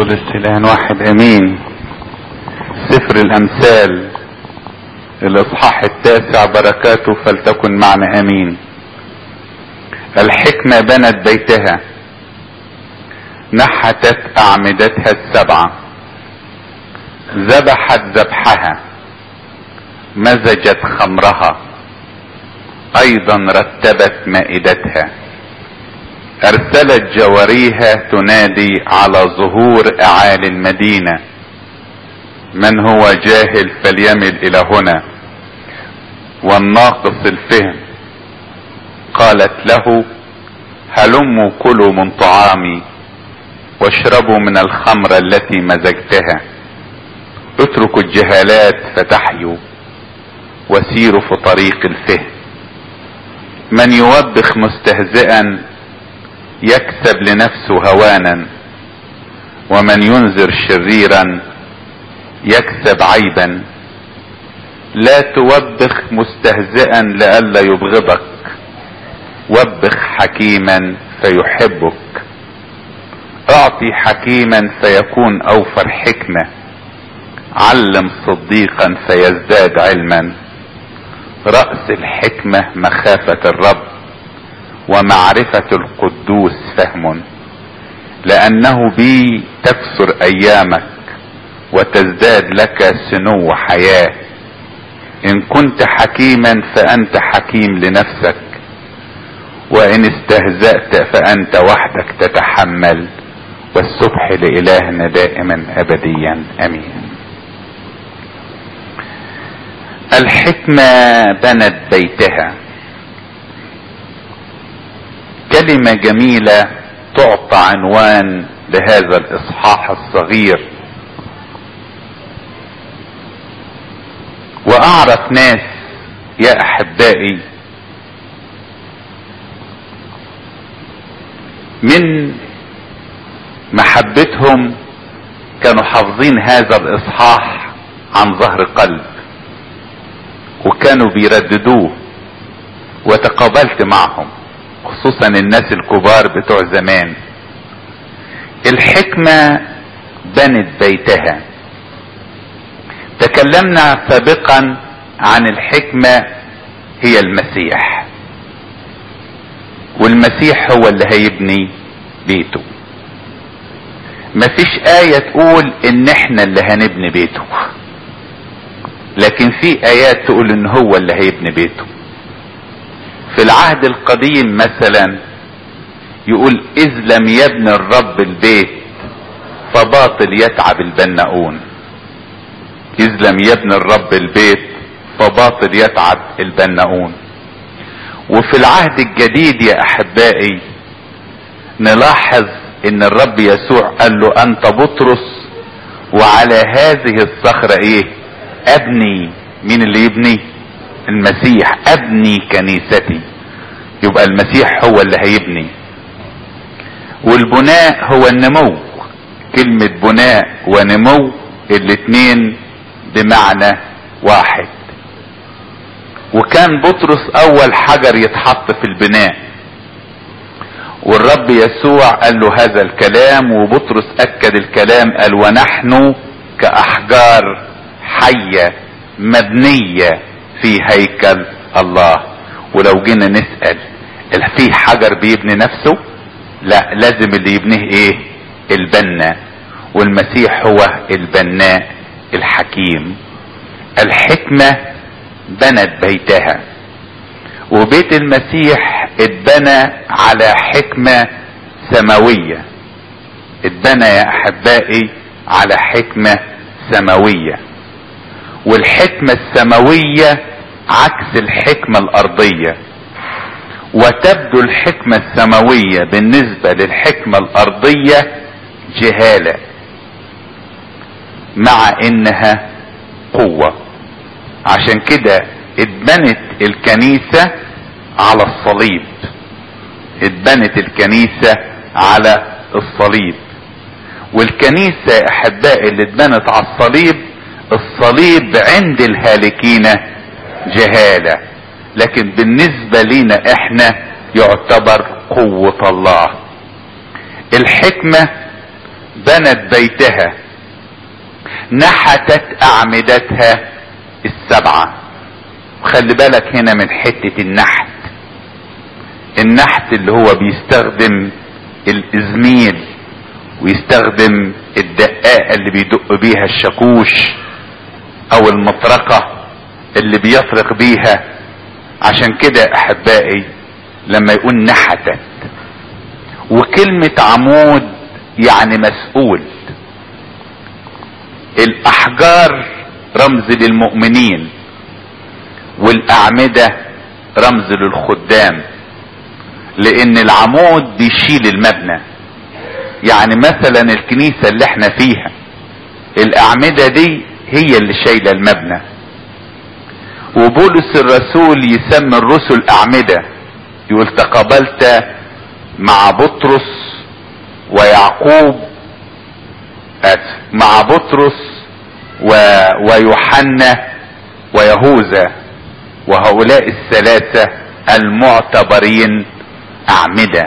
القدس الان واحد امين سفر الامثال الاصحاح التاسع بركاته فلتكن معنا امين الحكمة بنت بيتها نحتت اعمدتها السبعة ذبحت ذبحها مزجت خمرها ايضا رتبت مائدتها ارسلت جواريها تنادي على ظهور اعالي المدينة من هو جاهل فليمل الى هنا والناقص الفهم قالت له هلموا كلوا من طعامي واشربوا من الخمر التي مزجتها اتركوا الجهالات فتحيوا وسيروا في طريق الفهم من يوبخ مستهزئا يكسب لنفسه هوانا ومن ينذر شريرا يكسب عيبا لا توبخ مستهزئا لئلا يبغضك وبخ حكيما فيحبك اعطي حكيما فيكون اوفر حكمة علم صديقا فيزداد علما رأس الحكمة مخافة الرب ومعرفة القدوس فهم لأنه بي تكثر أيامك وتزداد لك سنو حياة إن كنت حكيما فأنت حكيم لنفسك وإن استهزأت فأنت وحدك تتحمل والسبح لإلهنا دائما أبديا أمين الحكمة بنت بيتها كلمة جميلة تعطى عنوان لهذا الاصحاح الصغير واعرف ناس يا احبائي من محبتهم كانوا حافظين هذا الاصحاح عن ظهر قلب وكانوا بيرددوه وتقابلت معهم خصوصا الناس الكبار بتوع زمان الحكمة بنت بيتها تكلمنا سابقا عن الحكمة هي المسيح والمسيح هو اللي هيبني بيته مفيش آية تقول ان احنا اللي هنبني بيته لكن في ايات تقول ان هو اللي هيبني بيته في العهد القديم مثلا يقول اذ لم يبني الرب البيت فباطل يتعب البناؤون اذ لم يبني الرب البيت فباطل يتعب البناؤون وفي العهد الجديد يا احبائي نلاحظ ان الرب يسوع قال له انت بطرس وعلى هذه الصخرة ايه ابني مين اللي يبني المسيح ابني كنيستي يبقى المسيح هو اللي هيبني والبناء هو النمو كلمة بناء ونمو الاتنين بمعنى واحد وكان بطرس اول حجر يتحط في البناء والرب يسوع قال له هذا الكلام وبطرس اكد الكلام قال ونحن كاحجار حية مبنية في هيكل الله ولو جينا نسأل في حجر بيبني نفسه لا لازم اللي يبنيه ايه البنا والمسيح هو البناء الحكيم الحكمة بنت بيتها وبيت المسيح اتبنى على حكمة سماوية اتبنى يا احبائي على حكمة سماوية والحكمة السماوية عكس الحكمة الارضية وتبدو الحكمة السماوية بالنسبة للحكمة الارضية جهالة مع انها قوة عشان كده اتبنت الكنيسة على الصليب اتبنت الكنيسة على الصليب والكنيسة يا احبائي اللي اتبنت على الصليب الصليب عند الهالكين جهالة لكن بالنسبة لنا احنا يعتبر قوة الله الحكمة بنت بيتها نحتت اعمدتها السبعة وخلي بالك هنا من حتة النحت النحت اللي هو بيستخدم الازميل ويستخدم الدقاقة اللي بيدق بيها الشاكوش او المطرقة اللي بيطرق بيها عشان كده احبائي لما يقول نحتت وكلمة عمود يعني مسؤول الاحجار رمز للمؤمنين والاعمدة رمز للخدام لان العمود بيشيل المبنى يعني مثلا الكنيسة اللي احنا فيها الاعمدة دي هي اللي شايلة المبنى وبولس الرسول يسمي الرسل اعمدة يقول تقابلت مع بطرس ويعقوب آسف مع بطرس و... ويوحنا ويهوذا وهؤلاء الثلاثة المعتبرين أعمدة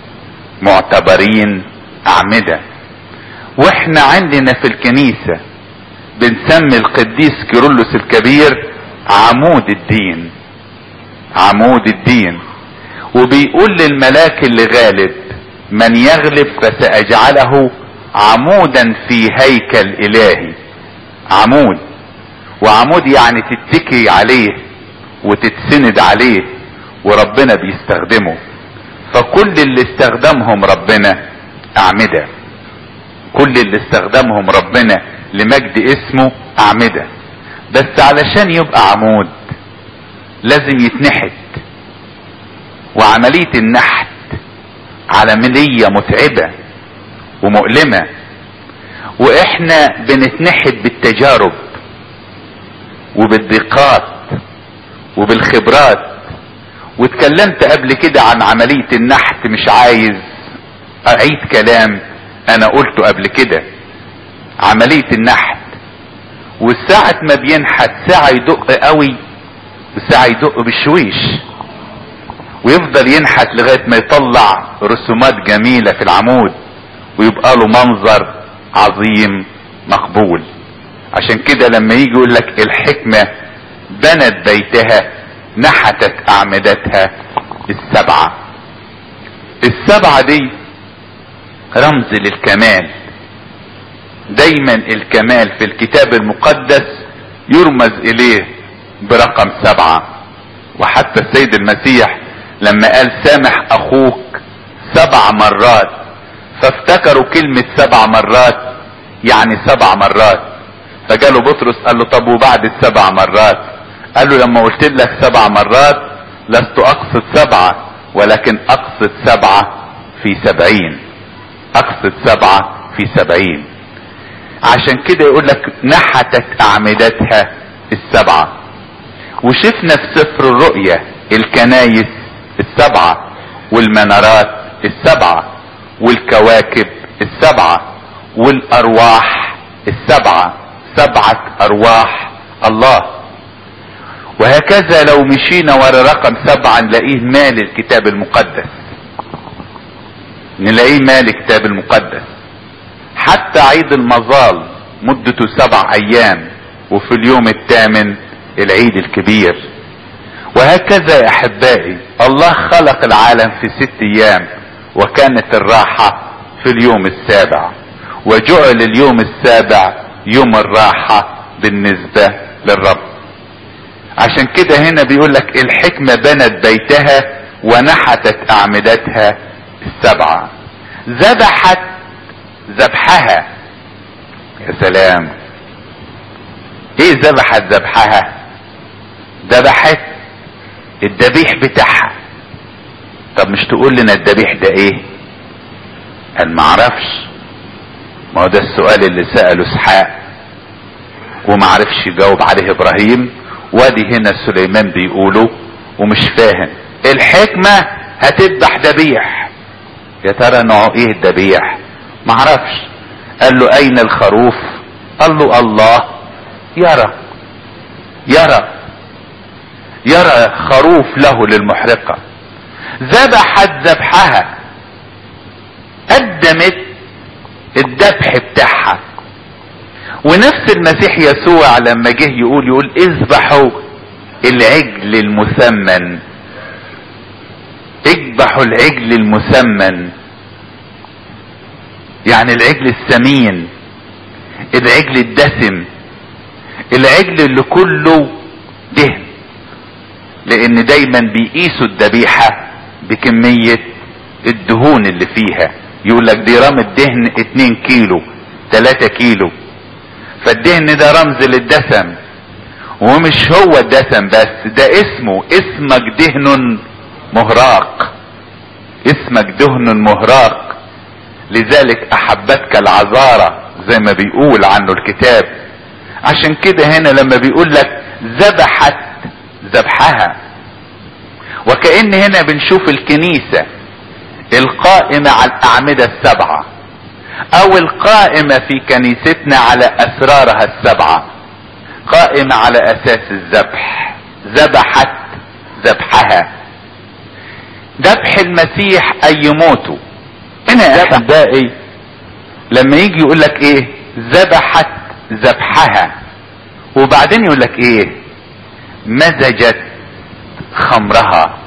معتبرين أعمدة واحنا عندنا في الكنيسة بنسمي القديس كيرلس الكبير عمود الدين عمود الدين وبيقول للملاك اللي غالب من يغلب فسأجعله عمودا في هيكل الهي عمود وعمود يعني تتكي عليه وتتسند عليه وربنا بيستخدمه فكل اللي استخدمهم ربنا اعمدة كل اللي استخدمهم ربنا لمجد اسمه اعمدة بس علشان يبقى عمود لازم يتنحت وعملية النحت عملية متعبة ومؤلمة واحنا بنتنحت بالتجارب وبالضيقات وبالخبرات واتكلمت قبل كده عن عملية النحت مش عايز اعيد كلام انا قلته قبل كده عملية النحت والساعة ما بينحت ساعة يدق قوي وساعة يدق بالشويش ويفضل ينحت لغاية ما يطلع رسومات جميلة في العمود ويبقى له منظر عظيم مقبول عشان كده لما يجي يقول لك الحكمة بنت بيتها نحتت اعمدتها السبعة السبعة دي رمز للكمال دايما الكمال في الكتاب المقدس يرمز اليه برقم سبعة وحتى السيد المسيح لما قال سامح اخوك سبع مرات فافتكروا كلمة سبع مرات يعني سبع مرات فجاله بطرس قال له طب وبعد السبع مرات قال له لما قلت لك سبع مرات لست اقصد سبعة ولكن اقصد سبعة في سبعين اقصد سبعة في سبعين عشان كده يقول لك نحتت اعمدتها السبعة وشفنا في سفر الرؤية الكنايس السبعة والمنارات السبعة والكواكب السبعة والارواح السبعة سبعة ارواح الله وهكذا لو مشينا ورا رقم سبعة نلاقيه مال الكتاب المقدس نلاقيه مال الكتاب المقدس حتى عيد المظال مدته سبع ايام وفي اليوم الثامن العيد الكبير وهكذا يا احبائي الله خلق العالم في ست ايام وكانت الراحة في اليوم السابع وجعل اليوم السابع يوم الراحة بالنسبة للرب عشان كده هنا بيقول لك الحكمة بنت بيتها ونحتت اعمدتها السبعة ذبحت ذبحها يا سلام ايه ذبحت ذبحها ذبحت الذبيح بتاعها طب مش تقول لنا الذبيح ده ايه قال ما اعرفش ما هو ده السؤال اللي سأله اسحاق وما عرفش يجاوب عليه ابراهيم وادي هنا سليمان بيقوله ومش فاهم الحكمة هتذبح ذبيح يا ترى نوعه ايه الذبيح ما عرفش قال له اين الخروف قال له الله يرى يرى يرى خروف له للمحرقة ذبحت ذبحها قدمت الذبح بتاعها ونفس المسيح يسوع لما جه يقول يقول اذبحوا العجل المثمن اذبحوا العجل المثمن يعني العجل السمين العجل الدسم العجل اللي كله دهن لان دايما بيقيسوا الذبيحة بكمية الدهون اللي فيها يقول لك دي رام الدهن 2 كيلو 3 كيلو فالدهن ده رمز للدسم ومش هو الدسم بس ده اسمه اسمك دهن مهراق اسمك دهن مهراق لذلك احبتك العذارة زي ما بيقول عنه الكتاب عشان كده هنا لما بيقول لك ذبحت ذبحها وكأن هنا بنشوف الكنيسة القائمة على الأعمدة السبعة أو القائمة في كنيستنا على أسرارها السبعة قائمة على أساس الذبح ذبحت ذبحها ذبح المسيح أي موته هنا يا أحبائي لما يجي يقول لك إيه ذبحت ذبحها وبعدين يقول لك إيه مزجت خمرها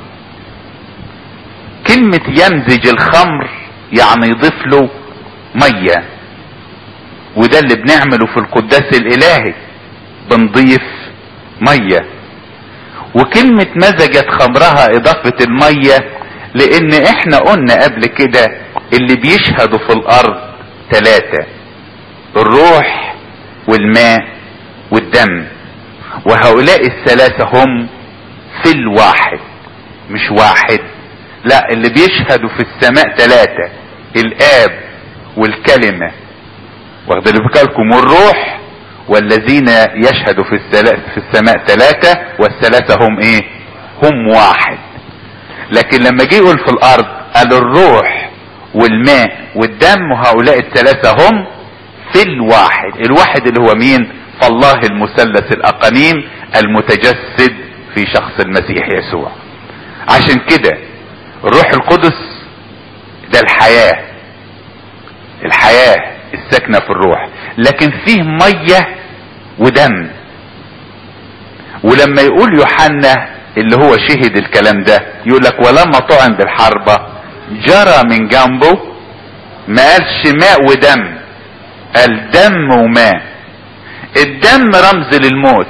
كلمة يمزج الخمر يعني يضيف له مية وده اللي بنعمله في القداس الالهي بنضيف مية وكلمة مزجت خمرها اضافة المية لان احنا قلنا قبل كده اللي بيشهدوا في الارض ثلاثة الروح والماء والدم وهؤلاء الثلاثة هم في الواحد مش واحد لا اللي بيشهدوا في السماء ثلاثة الاب والكلمة واخد بالكم والروح والذين يشهدوا في, في السماء ثلاثة والثلاثة هم ايه هم واحد لكن لما جه يقول في الارض قال الروح والماء والدم وهؤلاء الثلاثة هم في الواحد الواحد اللي هو مين فالله المثلث الاقانيم المتجسد في شخص المسيح يسوع عشان كده الروح القدس ده الحياة الحياة الساكنة في الروح لكن فيه مية ودم ولما يقول يوحنا اللي هو شهد الكلام ده يقول لك ولما طعن بالحربة جرى من جنبه ما قالش ماء ودم قال دم وماء الدم رمز للموت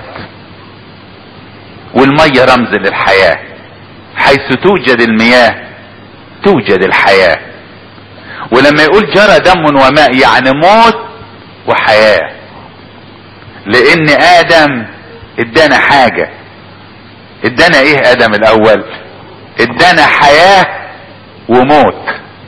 والمية رمز للحياة حيث توجد المياه توجد الحياة ولما يقول جرى دم وماء يعني موت وحياة لان ادم ادانا حاجة ادانا ايه ادم الاول ادانا حياة وموت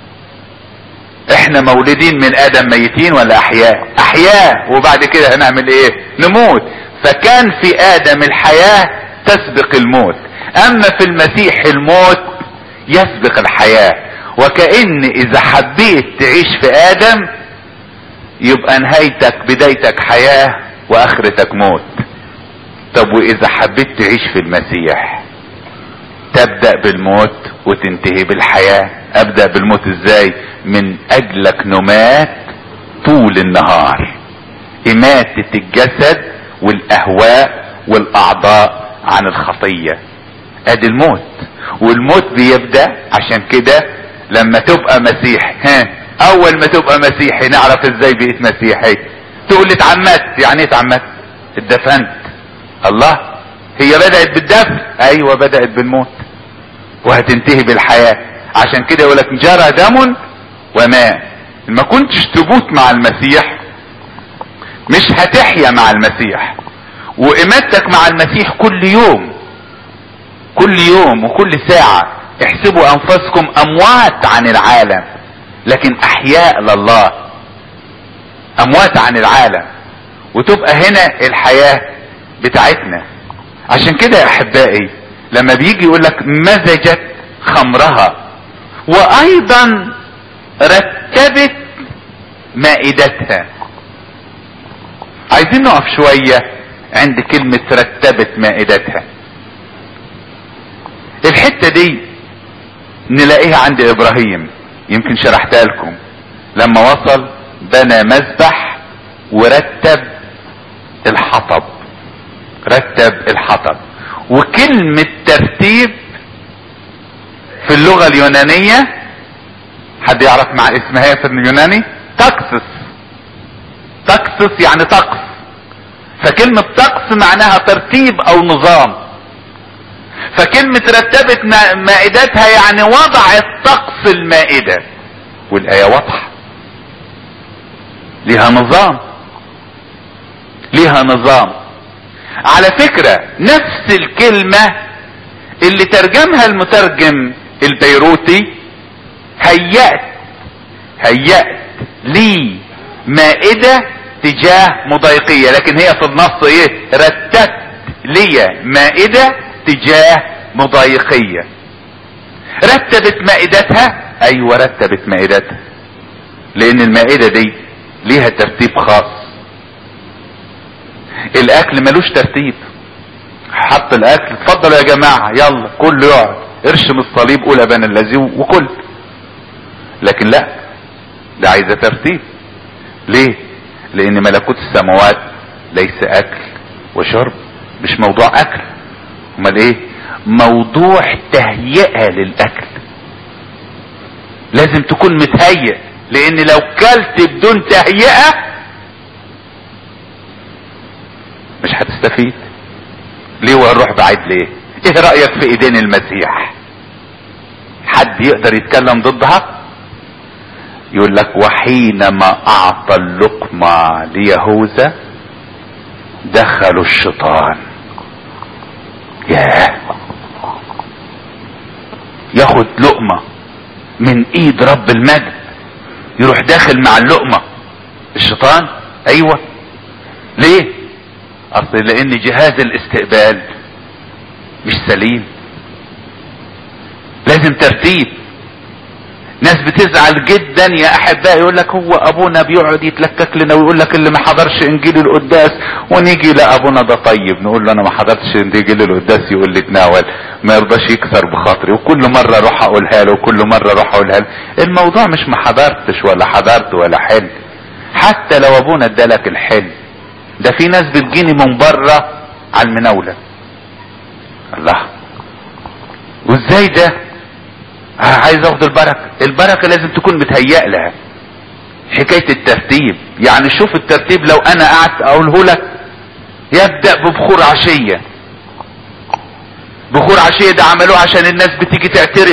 احنا مولودين من ادم ميتين ولا احياء احياء وبعد كده هنعمل ايه نموت فكان في ادم الحياة تسبق الموت اما في المسيح الموت يسبق الحياة وكأن اذا حبيت تعيش في ادم يبقى نهايتك بدايتك حياة واخرتك موت طب واذا حبيت تعيش في المسيح تبدأ بالموت وتنتهي بالحياة ابدأ بالموت ازاي من اجلك نمات طول النهار اماتة الجسد والاهواء والاعضاء عن الخطية ادي الموت والموت بيبدأ عشان كده لما تبقى مسيح ها اول ما تبقى مسيحي نعرف ازاي بقيت مسيحي تقول لي اتعمدت يعني ايه اتعمدت اتدفنت الله هي بدأت بالدفن ايوه بدأت بالموت وهتنتهي بالحياة عشان كده يقول لك جرى دم وماء ما كنتش تموت مع المسيح مش هتحيا مع المسيح واماتك مع المسيح كل يوم كل يوم وكل ساعة احسبوا انفسكم اموات عن العالم لكن احياء لله اموات عن العالم وتبقى هنا الحياة بتاعتنا عشان كده يا احبائي لما بيجي يقول لك مزجت خمرها وايضا رتبت مائدتها عايزين نقف شوية عند كلمة رتبت مائدتها الحتة دي نلاقيها عند ابراهيم يمكن شرحتها لكم لما وصل بنى مذبح ورتب الحطب رتب الحطب وكلمة ترتيب في اللغة اليونانية حد يعرف مع اسمها ايه في اليوناني تقصص تقصص يعني طقس فكلمة طقس معناها ترتيب او نظام فكلمة رتبت مائدتها يعني وضعت طقس المائدة والآية واضحة ليها نظام ليها نظام على فكرة نفس الكلمة اللي ترجمها المترجم البيروتي هيأت هيأت لي مائدة تجاه مضايقية لكن هي في النص ايه رتبت لي مائدة تجاه مضايقية رتبت مائدتها ايوه رتبت مائدتها لان المائدة دي ليها ترتيب خاص الاكل ملوش ترتيب حط الاكل اتفضلوا يا جماعة يلا كله يقعد ارشم الصليب قول ابان الذي وكل لكن لا ده عايزة ترتيب ليه لان ملكوت السماوات ليس اكل وشرب مش موضوع اكل امال ايه موضوع تهيئة للاكل لازم تكون متهيئ لان لو كلت بدون تهيئة مش هتستفيد ليه ونروح بعيد ليه ايه رأيك في ايدين المسيح حد يقدر يتكلم ضدها يقول لك وحينما اعطى اللقمة ليهوذا دخلوا الشيطان ياه ياخد لقمة من ايد رب المجد يروح داخل مع اللقمة الشيطان ايوه ليه اصل لان جهاز الاستقبال مش سليم لازم ترتيب ناس بتزعل جدا يا احبائي يقول لك هو ابونا بيقعد يتلكك لنا ويقول لك اللي ما حضرش انجيل القداس ونيجي لا ابونا ده طيب نقول له انا ما حضرتش انجيل القداس يقول لي تناول ما يرضاش يكسر بخاطري وكل مره اروح اقولها له وكل مره اروح اقولها له الموضوع مش ما حضرتش ولا حضرت ولا حل حتى لو ابونا ادالك الحل ده في ناس بتجيني من بره على المناوله الله وازاي ده عايز اخد البركة البركة لازم تكون متهيأ لها حكاية الترتيب يعني شوف الترتيب لو انا قعدت اقوله لك يبدأ ببخور عشية بخور عشية ده عملوه عشان الناس بتيجي تعترف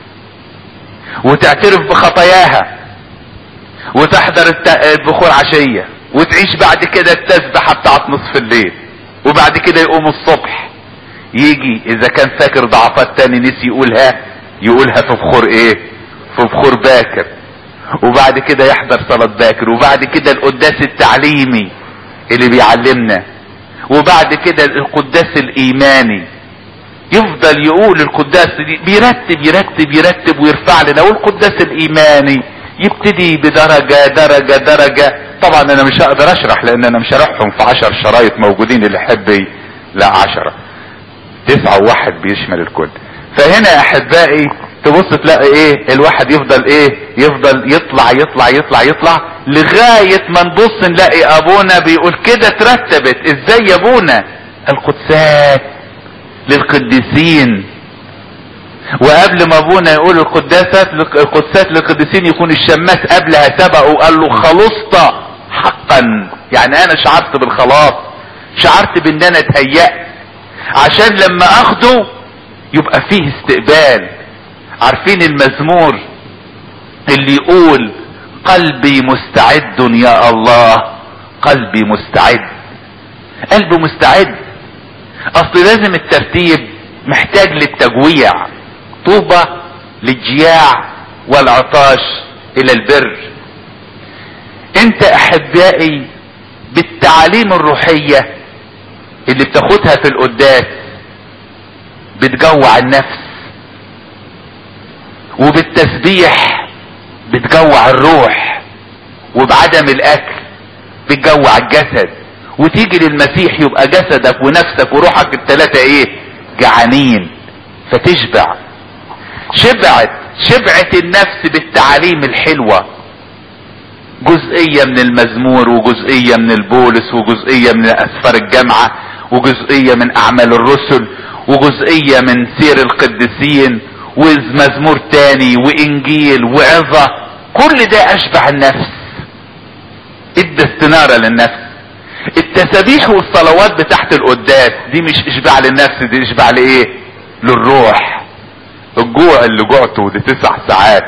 وتعترف بخطاياها وتحضر البخور عشية وتعيش بعد كده التسبحة بتاعت نصف الليل وبعد كده يقوم الصبح يجي اذا كان فاكر ضعفات تاني نسي يقولها يقولها في بخور ايه في بخور باكر وبعد كده يحضر صلاة باكر وبعد كده القداس التعليمي اللي بيعلمنا وبعد كده القداس الايماني يفضل يقول القداس بيرتب يرتب يرتب ويرفع لنا والقداس الايماني يبتدي بدرجة درجة درجة طبعا انا مش هقدر اشرح لان انا مش هروحهم في عشر شرايط موجودين اللي يحب لا عشرة تسعة وواحد بيشمل الكل فهنا يا احبائي تبص تلاقي ايه الواحد يفضل ايه يفضل يطلع يطلع يطلع يطلع لغاية ما نبص نلاقي ابونا بيقول كده ترتبت ازاي يا ابونا القدسات للقديسين وقبل ما ابونا يقول القداسات القدسات للقديسين يكون الشماس قبلها سبق وقال له خلصت حقا يعني انا شعرت بالخلاص شعرت بان انا اتهيأت عشان لما اخده يبقى فيه استقبال عارفين المزمور اللي يقول قلبي مستعد يا الله قلبي مستعد قلبه مستعد اصل لازم الترتيب محتاج للتجويع طوبى للجياع والعطاش الى البر انت احبائي بالتعاليم الروحية اللي بتاخدها في القداس بتجوع النفس وبالتسبيح بتجوع الروح وبعدم الاكل بتجوع الجسد وتيجي للمسيح يبقى جسدك ونفسك وروحك التلاتة ايه جعانين فتشبع شبعت شبعت النفس بالتعاليم الحلوة جزئية من المزمور وجزئية من البولس وجزئية من اسفار الجامعة وجزئية من اعمال الرسل وجزئية من سير القديسين ومزمور تاني وانجيل وعظة كل ده اشبع النفس ادى استنارة للنفس التسابيح والصلوات بتاعت القداس دي مش اشباع للنفس دي اشباع لايه للروح الجوع اللي جوعته دي تسع ساعات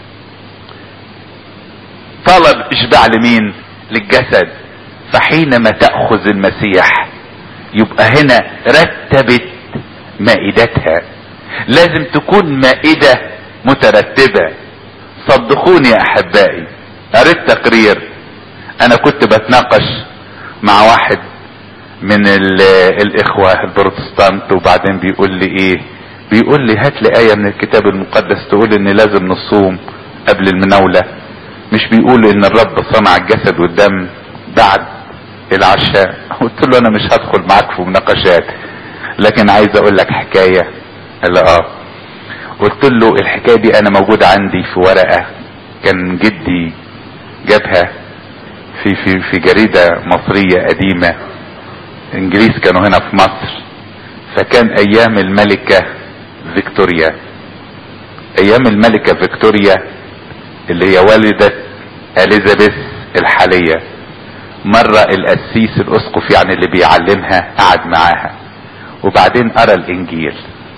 طلب اشباع لمين للجسد فحينما تأخذ المسيح يبقى هنا رتبت مائدتها لازم تكون مائدة مترتبة صدقوني يا احبائي قريت تقرير انا كنت بتناقش مع واحد من الاخوة البروتستانت وبعدين بيقول لي ايه بيقول لي هات لي ايه من الكتاب المقدس تقول ان لازم نصوم قبل المناولة مش بيقول ان الرب صنع الجسد والدم بعد العشاء قلت له انا مش هدخل معاك في مناقشات لكن عايز اقول لك حكاية قال اه قلت له الحكاية دي انا موجودة عندي في ورقة كان جدي جابها في في في جريدة مصرية قديمة انجليز كانوا هنا في مصر فكان ايام الملكة فيكتوريا ايام الملكة فيكتوريا اللي هي والدة اليزابيث الحالية مرة القسيس الاسقف يعني اللي بيعلمها قعد معاها وبعدين قرا الانجيل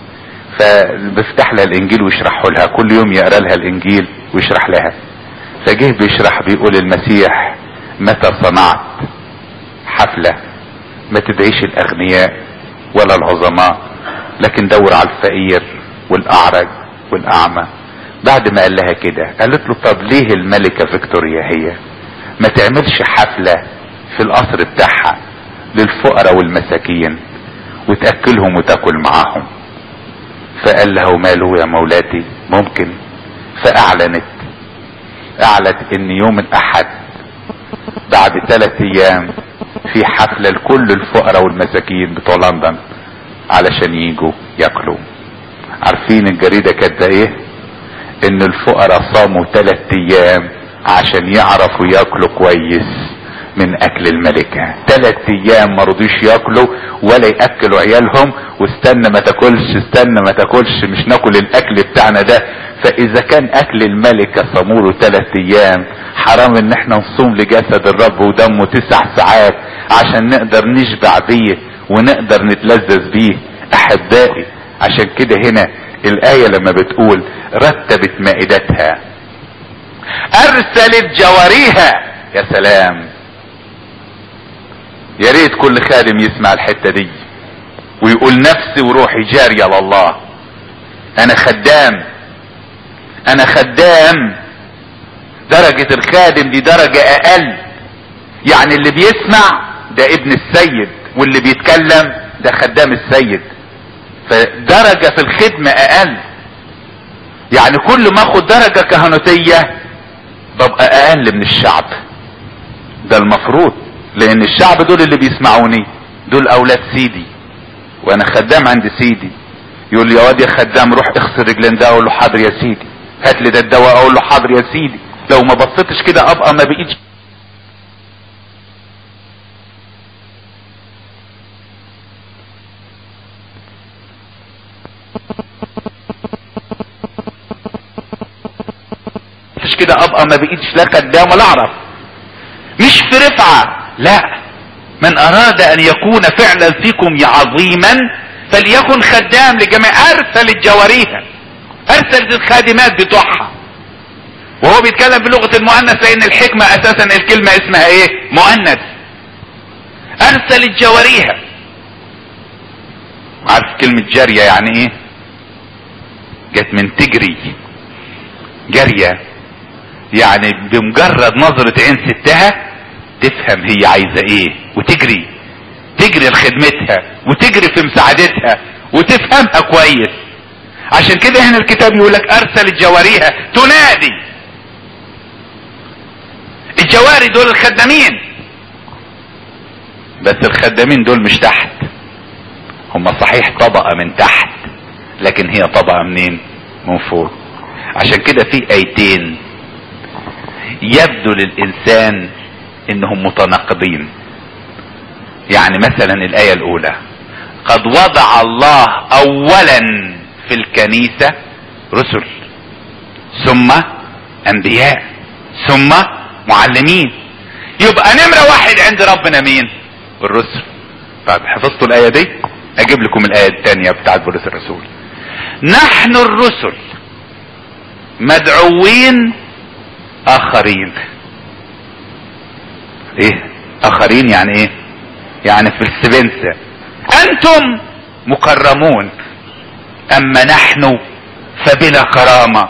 فبيفتح لها الانجيل ويشرحه لها كل يوم يقرا لها الانجيل ويشرح لها فجه بيشرح بيقول المسيح متى صنعت حفلة ما تدعيش الاغنياء ولا العظماء لكن دور على الفقير والاعرج والاعمى بعد ما قال لها كده قالت له طب ليه الملكة فيكتوريا هي ما تعملش حفلة في القصر بتاعها للفقراء والمساكين وتأكلهم وتاكل معاهم فقال له ماله يا مولاتي ممكن فاعلنت اعلنت ان يوم الاحد بعد ثلاث ايام في حفلة لكل الفقراء والمساكين بتوع لندن علشان يجوا ياكلوا عارفين الجريدة كانت ايه ان الفقراء صاموا ثلاث ايام عشان يعرفوا ياكلوا كويس من اكل الملكة ثلاث ايام ما رضيش ياكلوا ولا ياكلوا عيالهم واستنى ما تاكلش استنى ما تاكلش مش ناكل الاكل بتاعنا ده فاذا كان اكل الملكة صاموله ثلاث ايام حرام ان احنا نصوم لجسد الرب ودمه تسع ساعات عشان نقدر نشبع بيه ونقدر نتلذذ بيه احبائي عشان كده هنا الاية لما بتقول رتبت مائدتها ارسلت جواريها يا سلام يا ريت كل خادم يسمع الحتة دي ويقول نفسي وروحي جارية لله انا خدام انا خدام درجة الخادم دي درجة اقل يعني اللي بيسمع ده ابن السيد واللي بيتكلم ده خدام السيد فدرجة في الخدمة اقل يعني كل ما اخد درجة كهنوتية ببقى اقل من الشعب ده المفروض لان الشعب دول اللي بيسمعوني دول اولاد سيدي وانا خدام عند سيدي يقول لي يا واد يا خدام روح اغسل رجلين ده اقول له حاضر يا سيدي هات لي ده الدواء اقول له حاضر يا سيدي لو ما بصيتش كده ابقى ما بقيتش مش كده ابقى ما بقيتش لا خدام ولا اعرف مش في رفعه لا من اراد ان يكون فعلا فيكم عظيما فليكن خدام لجميع ارسل الجواريها ارسل الخادمات بتوعها وهو بيتكلم بلغة المؤنث لان الحكمة اساسا الكلمة اسمها ايه مؤنث ارسل الجواريها عارف كلمة جارية يعني ايه جت من تجري جارية يعني بمجرد نظرة عين ستها تفهم هي عايزة ايه وتجري تجري لخدمتها وتجري في مساعدتها وتفهمها كويس عشان كده هنا الكتاب يقول لك ارسل جواريها تنادي الجواري دول الخدامين بس الخدامين دول مش تحت هم صحيح طبقة من تحت لكن هي طبقة منين من فوق عشان كده في ايتين يبدو للانسان انهم متناقضين يعني مثلا الايه الاولى قد وضع الله اولا في الكنيسه رسل ثم انبياء ثم معلمين يبقى نمرة واحد عند ربنا مين الرسل طيب حفظتوا الايه دي اجيب لكم الايه الثانيه بتاعت بولس الرسول نحن الرسل مدعوين اخرين ايه اخرين يعني ايه يعني في السبنسة انتم مكرمون اما نحن فبلا كرامة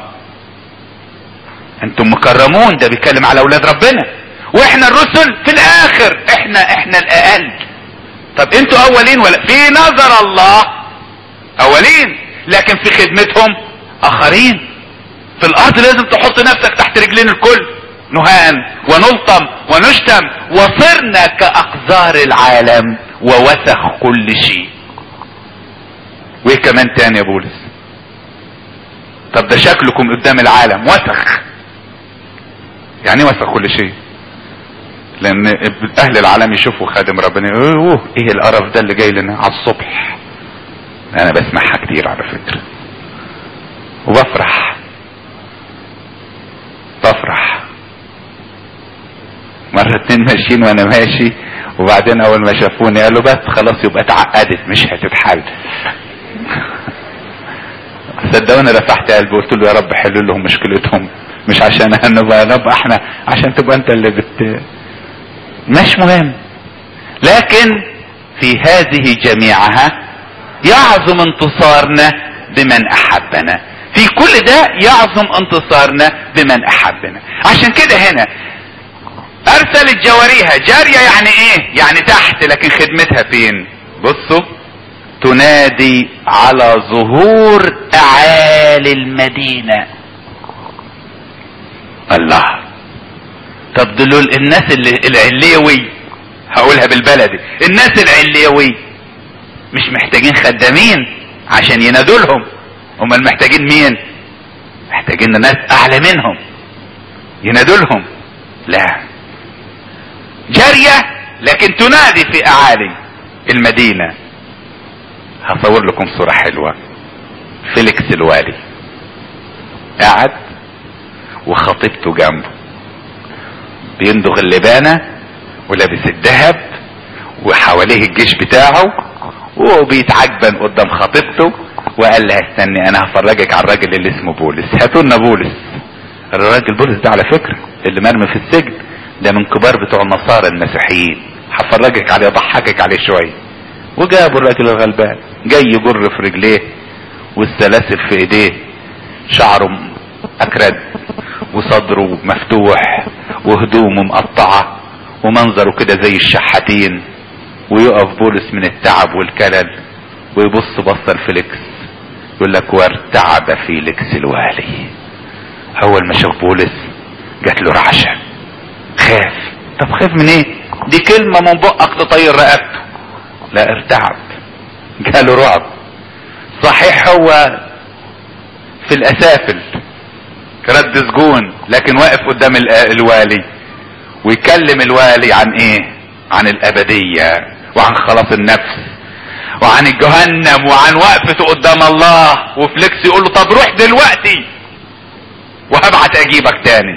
انتم مكرمون ده بيتكلم على اولاد ربنا واحنا الرسل في الاخر احنا احنا الاقل طب انتوا اولين ولا في نظر الله اولين لكن في خدمتهم اخرين في الارض لازم تحط نفسك تحت رجلين الكل نهان ونلطم ونشتم وصرنا كاقذار العالم ووسخ كل شيء وايه كمان تاني يا بولس طب ده شكلكم قدام العالم وسخ يعني ايه وسخ كل شيء لان اهل العالم يشوفوا خادم ربنا اوه ايه القرف ده اللي جاي لنا على الصبح انا بسمعها كتير على فكرة وبفرح بفرح مرة اتنين ماشيين وانا ماشي وبعدين اول ما شافوني قالوا بس خلاص يبقى اتعقدت مش هتتحل صدقوني رفعت قلبي قلت له يا رب حلوا لهم مشكلتهم مش عشان نبقى نبقى احنا عشان تبقى انت اللي بت مش مهم لكن في هذه جميعها يعظم انتصارنا بمن احبنا في كل ده يعظم انتصارنا بمن احبنا عشان كده هنا ارسلت جواريها جارية يعني ايه يعني تحت لكن خدمتها فين بصوا تنادي على ظهور اعالي المدينة الله طب دول الناس اللي العليوي هقولها بالبلدي الناس العليوي مش محتاجين خدامين عشان ينادوا لهم هم محتاجين مين محتاجين ناس اعلى منهم ينادوا لهم لا جارية لكن تنادي في اعالي المدينة هصور لكم صورة حلوة فيليكس الوالي قاعد وخطيبته جنبه بيندغ اللبانة ولابس الذهب وحواليه الجيش بتاعه وبيتعجبن قدام خطيبته وقال لها استني انا هفرجك على الراجل اللي اسمه بولس هاتوا لنا بولس الراجل بولس ده على فكرة اللي مرمي في السجن ده من كبار بتوع النصارى المسيحيين هفرجك عليه اضحكك عليه شوية وجابوا الراجل الغلبان جاي يجر في رجليه والسلاسل في ايديه شعره اكرد وصدره مفتوح وهدومه مقطعة ومنظره كده زي الشحاتين ويقف بولس من التعب والكلل ويبص بصة لفيليكس يقول لك وارتعب فيليكس الوالي اول ما شاف بولس جات له رعشة خاف طب خاف من ايه دي كلمة من بقك تطير رقبته لا ارتعب جاله رعب صحيح هو في الاسافل رد سجون لكن واقف قدام الوالي ويكلم الوالي عن ايه عن الابدية وعن خلاص النفس وعن الجهنم وعن وقفته قدام الله وفليكس يقول له طب روح دلوقتي وهبعت اجيبك تاني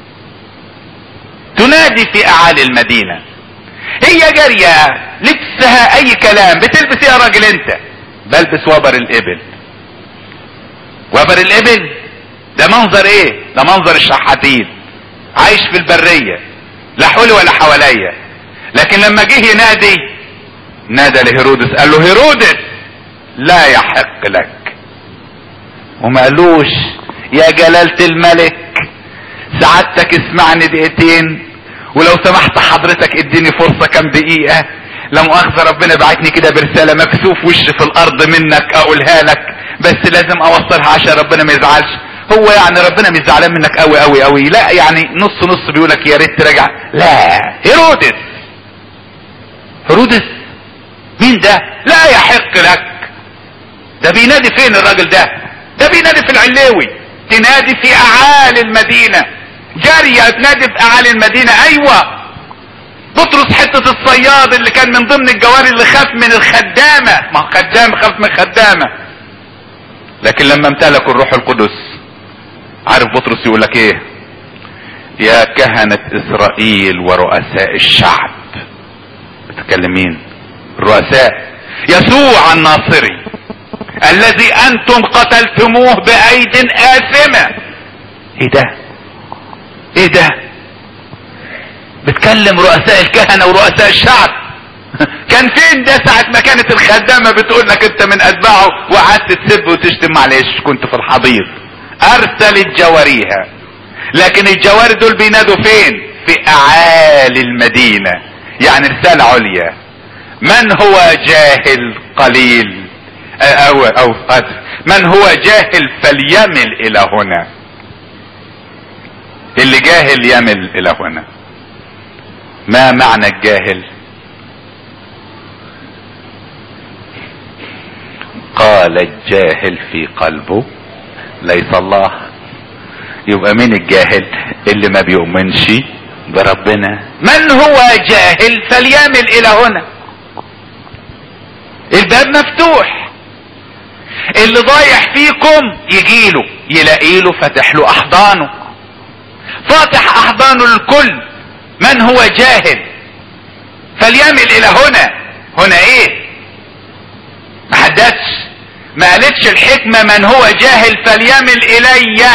تنادي في اعالي المدينة هي جارية لبسها اي كلام بتلبس ايه يا راجل انت بلبس وبر الابل وبر الابل ده منظر ايه ده منظر الشحاتين عايش في البرية لا حولي ولا حواليا لكن لما جه ينادي نادى لهيرودس قال له هيرودس لا يحق لك وما قالوش يا جلالة الملك سعادتك اسمعني دقيقتين ولو سمحت حضرتك اديني فرصة كام دقيقة لا مؤاخذة ربنا بعتني كده برسالة مكسوف وش في الارض منك اقولها لك بس لازم اوصلها عشان ربنا ما يزعلش هو يعني ربنا مش زعلان منك قوي قوي قوي لا يعني نص نص بيقولك يا ريت تراجع لا هيرودس هيرودس مين ده لا يحق لك ده بينادي فين الراجل ده ده بينادي في العليوي تنادي في اعالي المدينة جارية تنادي في اعالي المدينة ايوه بطرس حتة الصياد اللي كان من ضمن الجواري اللي خاف من الخدامة ما هو خدام خاف من خدامة لكن لما امتلكوا الروح القدس عارف بطرس يقول لك ايه يا كهنة اسرائيل ورؤساء الشعب بتكلم مين الرؤساء يسوع الناصري الذي انتم قتلتموه بايد اثمة ايه ده ايه ده بتكلم رؤساء الكهنة ورؤساء الشعب كان فين ده ساعة ما كانت الخدامة بتقول لك انت من اتباعه وقعدت تسب وتشتم معلش كنت في الحضيض ارسلت جواريها لكن الجواري دول بينادوا فين في اعالي المدينة يعني رسالة عليا من هو جاهل قليل او او أسف. من هو جاهل فليمل الى هنا اللي جاهل يمل الى هنا ما معنى الجاهل قال الجاهل في قلبه ليس الله يبقى مين الجاهل اللي ما بيؤمنش بربنا من هو جاهل فليمل الى هنا الباب مفتوح اللي ضايع فيكم يجيله يلاقيله فاتح له احضانه فاتح احضانه للكل من هو جاهل فليمل الى هنا هنا ايه ما حددش ما قالتش الحكمة من هو جاهل فليمل الي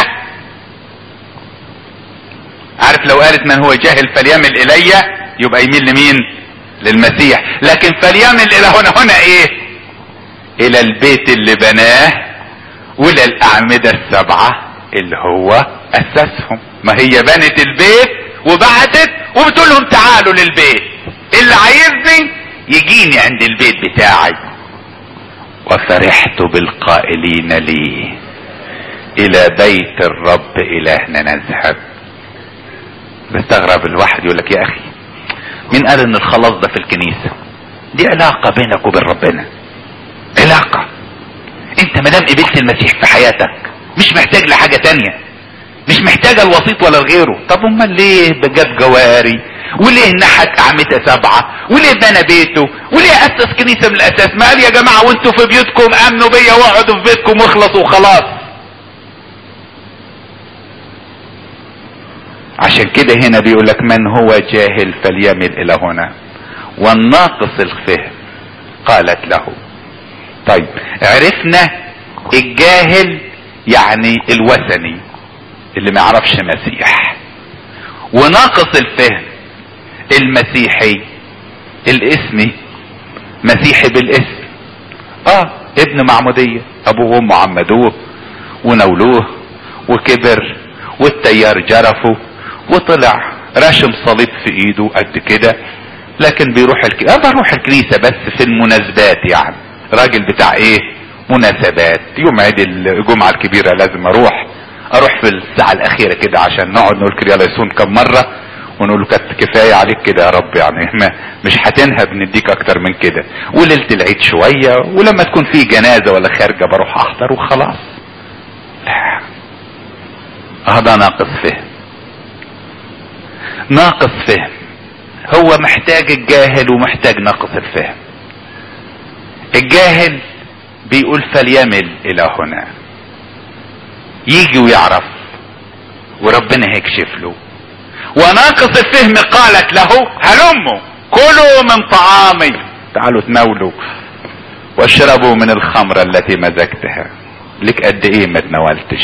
عارف لو قالت من هو جاهل فليمل الي يبقى يميل لمين للمسيح لكن فليمل الى هنا هنا ايه الى البيت اللي بناه والى الاعمدة السبعة اللي هو اسسهم ما هي بنت البيت وبعتت وبتقول لهم تعالوا للبيت اللي عايزني يجيني عند البيت بتاعي وفرحت بالقائلين لي الى بيت الرب الهنا نذهب بستغرب الواحد يقول لك يا اخي مين قال ان الخلاص ده في الكنيسة دي علاقة بينك وبين ربنا علاقة انت مدام قبلت المسيح في حياتك مش محتاج لحاجة تانية مش محتاجة الوسيط ولا غيره طب امال ليه جاب جواري وليه نحت اعمدة سبعة وليه بنى بيته وليه اسس كنيسة من الاساس ما قال يا جماعة وانتوا في بيوتكم امنوا بيا واقعدوا في بيتكم واخلصوا وخلاص عشان كده هنا بيقول لك من هو جاهل فليمل الى هنا والناقص الفهم قالت له طيب عرفنا الجاهل يعني الوثني اللي ما يعرفش مسيح وناقص الفهم المسيحي الاسمي مسيحي بالاسم اه ابن معمودية ابوه وامه عمدوه ونولوه وكبر والتيار جرفه وطلع راشم صليب في ايده قد كده لكن بيروح الكنيسة اه بروح الكنيسة بس في المناسبات يعني راجل بتاع ايه مناسبات يوم عيد الجمعة الكبيرة لازم اروح اروح في الساعة الاخيرة كده عشان نقعد نقول كده يصون كم مرة ونقول له كانت كفاية عليك كده يا رب يعني ما مش هتنهب نديك اكتر من كده وليلة العيد شوية ولما تكون في جنازة ولا خارجة بروح احضر وخلاص لا هذا ناقص فهم ناقص فهم هو محتاج الجاهل ومحتاج ناقص الفهم الجاهل بيقول فليمل الى هنا يجي ويعرف وربنا هيكشف له وناقص الفهم قالت له هلموا كلوا من طعامي تعالوا تناولوا واشربوا من الخمرة التي مزجتها لك قد ايه ما تناولتش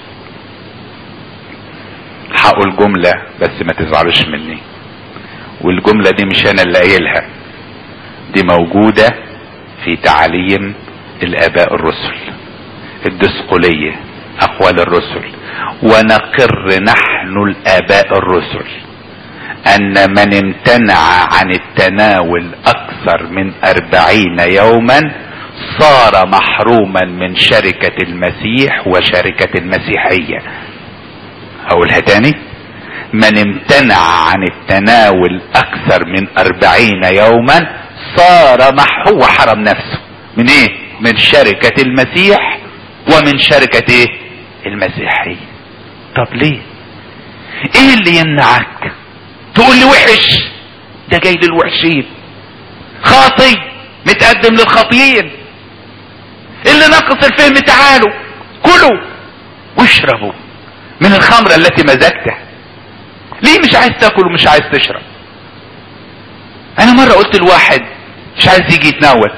هقول جملة بس ما تزعلوش مني والجملة دي مش انا اللي قايلها دي موجودة في تعاليم الاباء الرسل الدسقلية اقوال الرسل ونقر نحن الاباء الرسل ان من امتنع عن التناول اكثر من اربعين يوما صار محروما من شركة المسيح وشركة المسيحية هقولها تاني من امتنع عن التناول اكثر من اربعين يوما صار مح هو حرم نفسه من ايه من شركة المسيح ومن شركة ايه المسيحية طب ليه ايه اللي يمنعك تقول لي وحش ده جاي للوحشين خاطي متقدم للخاطيين اللي نقص الفهم تعالوا كلوا واشربوا من الخمرة التي مزجتها ليه مش عايز تاكل ومش عايز تشرب انا مرة قلت لواحد مش عايز يجي يتناول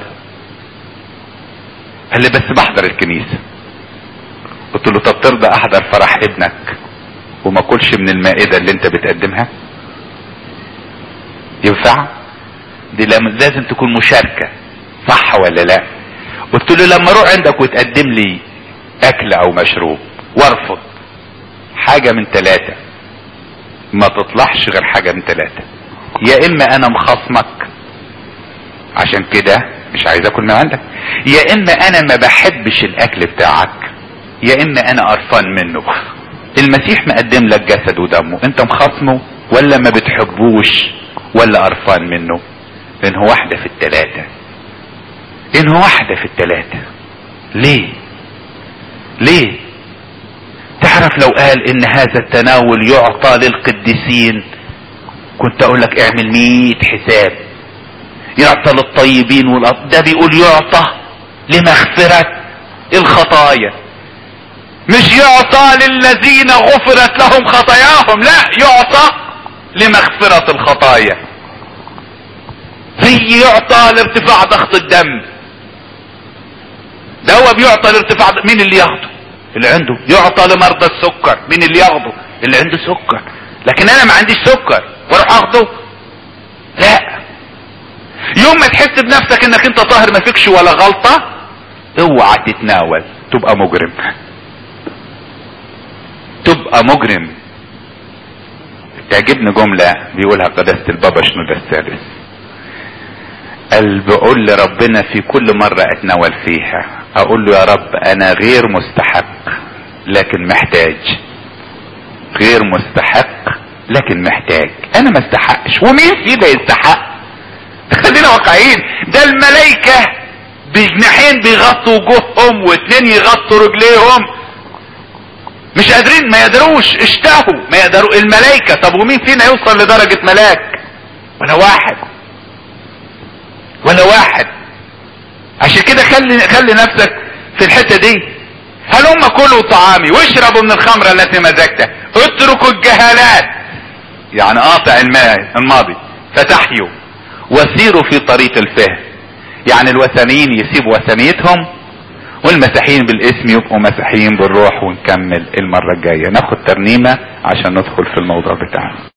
قال لي بس بحضر الكنيسة قلت له طب ترضى احضر فرح ابنك وما اكلش من المائدة اللي انت بتقدمها ينفع دي لازم تكون مشاركة صح ولا لا قلت له لما اروح عندك وتقدم لي اكل او مشروب وارفض حاجة من ثلاثة ما تطلعش غير حاجة من ثلاثة يا اما انا مخصمك عشان كده مش عايز اكل من عندك يا اما انا ما بحبش الاكل بتاعك يا اما انا قرفان منه المسيح مقدم لك جسد ودمه انت مخصمه ولا ما بتحبوش ولا قرفان منه انه واحدة في التلاتة انه واحدة في التلاتة ليه ليه تعرف لو قال ان هذا التناول يعطى للقديسين كنت اقول لك اعمل مية حساب يعطى للطيبين والأط... ده بيقول يعطى لمغفرة الخطايا مش يعطى للذين غفرت لهم خطاياهم لا يعطى لمغفرة الخطايا زي يعطى لارتفاع ضغط الدم ده هو بيعطى لارتفاع د... مين اللي ياخده اللي عنده يعطى لمرضى السكر مين اللي ياخده اللي عنده سكر لكن انا ما عنديش سكر واروح اخده لا يوم ما تحس بنفسك انك انت طاهر ما فيكش ولا غلطة اوعى تتناول تبقى مجرم تبقى مجرم تعجبني جملة بيقولها قداسة البابا شنودة الثالث قال بقول لربنا في كل مرة اتناول فيها اقول له يا رب انا غير مستحق لكن محتاج غير مستحق لكن محتاج انا ما استحقش ومين فينا يستحق خلينا واقعيين ده الملايكة بجناحين بيغطوا وجوههم واتنين يغطوا رجليهم مش قادرين ما يقدروش اشتهوا ما يقدروا الملايكة طب ومين فينا يوصل لدرجة ملاك ولا واحد ولا واحد عشان كده خلي خلي نفسك في الحتة دي هلم كلوا طعامي واشربوا من الخمرة التي مزجتها اتركوا الجهالات يعني قاطع الماء الماضي فتحيوا وسيروا في طريق الفهم يعني الوثنيين يسيبوا وثنيتهم والمسيحيين بالاسم يبقوا مسيحيين بالروح ونكمل المرة الجاية ناخد ترنيمة عشان ندخل في الموضوع بتاعنا